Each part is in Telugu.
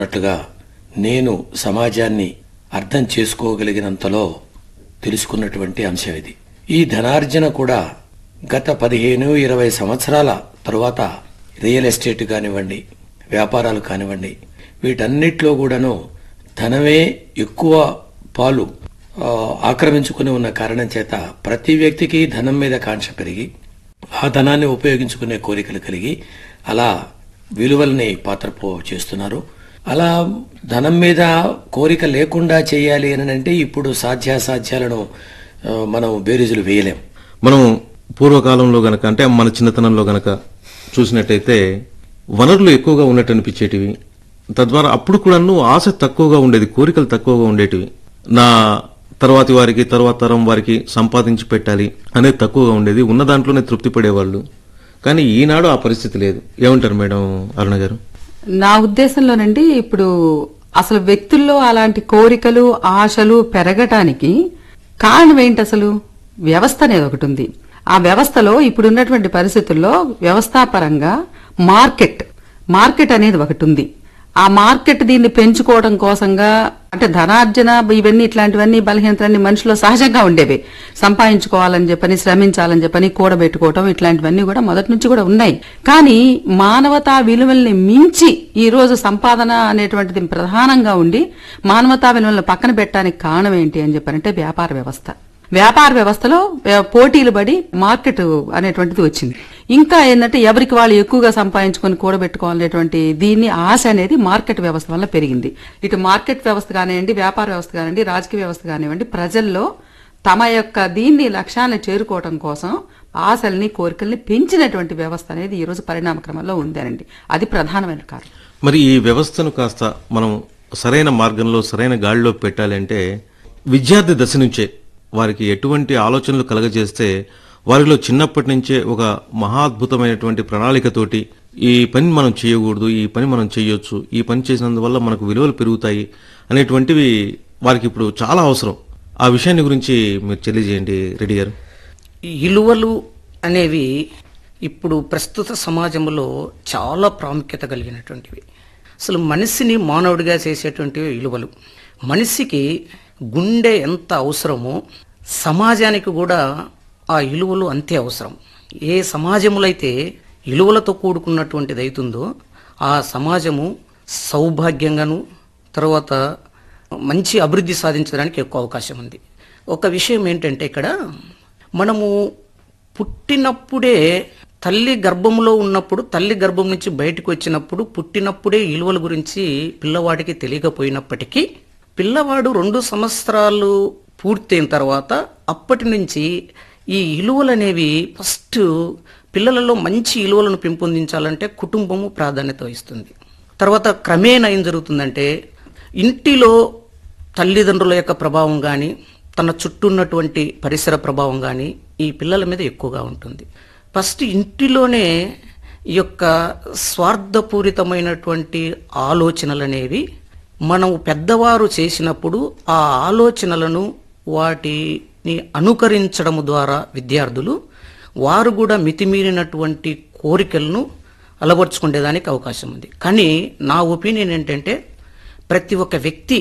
అన్నట్టుగా నేను సమాజాన్ని అర్థం చేసుకోగలిగినంతలో తెలుసుకున్నటువంటి అంశం ఇది ఈ ధనార్జన కూడా గత పదిహేను ఇరవై సంవత్సరాల తరువాత రియల్ ఎస్టేట్ కానివ్వండి వ్యాపారాలు కానివ్వండి వీటన్నిటిలో కూడాను ధనమే ఎక్కువ పాలు ఆ, ఆక్రమించుకుని ఉన్న కారణం చేత ప్రతి వ్యక్తికి ధనం మీద కాంక్ష పెరిగి ఆ ధనాన్ని ఉపయోగించుకునే కోరికలు కలిగి అలా విలువల్ని పాత్రపో చేస్తున్నారు అలా ధనం మీద కోరిక లేకుండా చేయాలి అని అంటే ఇప్పుడు సాధ్యాసాధ్యాలను ఆ, మనం బేరీజులు వేయలేం మనం పూర్వకాలంలో గనక అంటే మన చిన్నతనంలో గనక చూసినట్టయితే వనరులు ఎక్కువగా ఉన్నట్టు అనిపించేటివి తద్వారా అప్పుడు కూడాను ఆశ తక్కువగా ఉండేది కోరికలు తక్కువగా ఉండేటివి నా తర్వాతి వారికి తర్వాత తరం వారికి సంపాదించి పెట్టాలి అనేది తక్కువగా ఉండేది ఉన్న దాంట్లోనే తృప్తి పడేవాళ్ళు కానీ ఈనాడు ఆ పరిస్థితి లేదు ఏమంటారు మేడం అరుణ గారు నా ఉద్దేశంలోనండి ఇప్పుడు అసలు వ్యక్తుల్లో అలాంటి కోరికలు ఆశలు పెరగటానికి కారణం ఏంటి అసలు వ్యవస్థ అనేది ఒకటి ఉంది ఆ వ్యవస్థలో ఇప్పుడున్నటువంటి పరిస్థితుల్లో వ్యవస్థాపరంగా మార్కెట్ మార్కెట్ అనేది ఒకటి ఉంది ఆ మార్కెట్ దీన్ని పెంచుకోవడం కోసంగా అంటే ధనార్జన ఇవన్నీ ఇట్లాంటివన్నీ బలహీనతలన్నీ మనిషిలో సహజంగా ఉండేవి సంపాదించుకోవాలని చెప్పని శ్రమించాలని చెప్పని కూడబెట్టుకోవటం ఇట్లాంటివన్నీ కూడా మొదటి నుంచి కూడా ఉన్నాయి కానీ మానవతా విలువల్ని మించి ఈ రోజు సంపాదన అనేటువంటిది ప్రధానంగా ఉండి మానవతా విలువలను పక్కన పెట్టడానికి కారణం ఏంటి అని చెప్పారంటే వ్యాపార వ్యవస్థ వ్యాపార వ్యవస్థలో వ్య- పోటీలు పడి మార్కెట్ అనేటువంటిది వచ్చింది ఇంకా ఏంటంటే ఎవరికి వాళ్ళు ఎక్కువగా సంపాదించుకొని కూడబెట్టుకోవాలనేటువంటి దీన్ని ఆశ అనేది మార్కెట్ వ్యవస్థ వల్ల పెరిగింది ఇటు మార్కెట్ వ్యవస్థ కానివ్వండి వ్యాపార వ్యవస్థ కానివ్వండి రాజకీయ వ్యవస్థ కానివ్వండి ప్రజల్లో తమ యొక్క దీన్ని లక్ష్యాలను చేరుకోవడం కోసం ఆశల్ని కోరికల్ని పెంచినటువంటి వ్యవస్థ అనేది ఈ రోజు పరిణామ క్రమంలో ఉందనండి అది ప్రధానమైన కారణం మరి ఈ వ్యవస్థను కాస్త మనం సరైన మార్గంలో సరైన గాడిలో పెట్టాలంటే విద్యార్థి దశ నుంచే వారికి ఎటువంటి ఆలోచనలు కలగజేస్తే వారిలో చిన్నప్పటి నుంచే ఒక మహాద్భుతమైనటువంటి ప్రణాళికతోటి ఈ పని మనం చేయకూడదు ఈ పని మనం చేయొచ్చు ఈ పని చేసినందువల్ల మనకు విలువలు పెరుగుతాయి అనేటువంటివి వారికి ఇప్పుడు చాలా అవసరం ఆ విషయాన్ని గురించి మీరు తెలియజేయండి రెడ్డి గారు ఈ ఇలువలు అనేవి ఇప్పుడు ప్రస్తుత సమాజంలో చాలా ప్రాముఖ్యత కలిగినటువంటివి అసలు మనిషిని మానవుడిగా చేసేటువంటివి ఇలువలు మనిషికి గుండె ఎంత అవసరమో సమాజానికి కూడా ఆ ఇలువలు అంతే అవసరం ఏ సమాజంలో అయితే ఇలువలతో కూడుకున్నటువంటిది అవుతుందో ఆ సమాజము సౌభాగ్యంగాను తర్వాత మంచి అభివృద్ధి సాధించడానికి ఎక్కువ అవకాశం ఉంది ఒక విషయం ఏంటంటే ఇక్కడ మనము పుట్టినప్పుడే తల్లి గర్భంలో ఉన్నప్పుడు తల్లి గర్భం నుంచి బయటకు వచ్చినప్పుడు పుట్టినప్పుడే ఇలువల గురించి పిల్లవాడికి తెలియకపోయినప్పటికీ పిల్లవాడు రెండు సంవత్సరాలు పూర్తయిన తర్వాత అప్పటి నుంచి ఈ ఇలువలు అనేవి ఫస్ట్ పిల్లలలో మంచి ఇలువలను పెంపొందించాలంటే కుటుంబము ప్రాధాన్యత వహిస్తుంది తర్వాత క్రమేణా ఏం జరుగుతుందంటే ఇంటిలో తల్లిదండ్రుల యొక్క ప్రభావం కానీ తన చుట్టూ ఉన్నటువంటి పరిసర ప్రభావం కానీ ఈ పిల్లల మీద ఎక్కువగా ఉంటుంది ఫస్ట్ ఇంటిలోనే ఈ యొక్క స్వార్థపూరితమైనటువంటి ఆలోచనలు అనేవి మనం పెద్దవారు చేసినప్పుడు ఆ ఆలోచనలను వాటిని అనుకరించడం ద్వారా విద్యార్థులు వారు కూడా మితిమీరినటువంటి కోరికలను అలవర్చుకునేదానికి అవకాశం ఉంది కానీ నా ఒపీనియన్ ఏంటంటే ప్రతి ఒక్క వ్యక్తి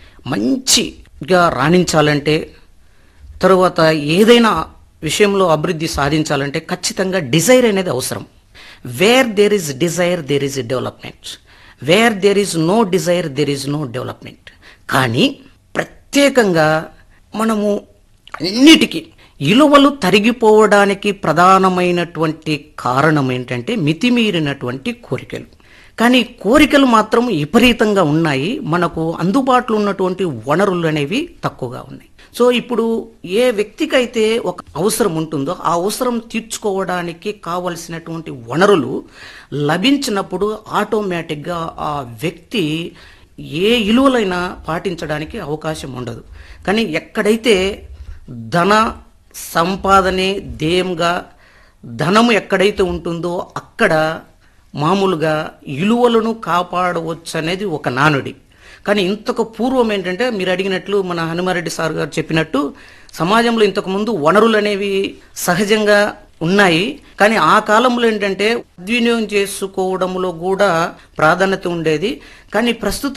మంచిగా రాణించాలంటే తరువాత ఏదైనా విషయంలో అభివృద్ధి సాధించాలంటే ఖచ్చితంగా డిజైర్ అనేది అవసరం where there is desire there is development where there is no desire there is no development కానీ ప్రత్యేకంగా మనము అన్నిటికీ ఇలువలు తరిగిపోవడానికి ప్రధానమైనటువంటి కారణం ఏంటంటే మితిమీరినటువంటి కోరికలు కానీ కోరికలు మాత్రం విపరీతంగా ఉన్నాయి మనకు అందుబాటులో ఉన్నటువంటి వనరులు అనేవి తక్కువగా ఉన్నాయి సో ఇప్పుడు ఏ వ్యక్తికైతే ఒక అవసరం ఉంటుందో ఆ అవసరం తీర్చుకోవడానికి కావలసినటువంటి వనరులు లభించినప్పుడు ఆటోమేటిక్గా ఆ వ్యక్తి ఏ ఇలువలైనా పాటించడానికి అవకాశం ఉండదు కానీ ఎక్కడైతే ధన సంపాదనే ధ్యేయంగా ధనము ఎక్కడైతే ఉంటుందో అక్కడ మామూలుగా ఇలువలను కాపాడవచ్చు అనేది ఒక నానుడి కానీ ఇంతకు పూర్వం ఏంటంటే మీరు అడిగినట్లు మన హనుమారెడ్డి సార్ గారు చెప్పినట్టు సమాజంలో ఇంతకు ముందు వనరులు అనేవి సహజంగా ఉన్నాయి కానీ ఆ కాలంలో ఏంటంటే సద్వినియోగం చేసుకోవడంలో కూడా ప్రాధాన్యత ఉండేది కానీ ప్రస్తుతం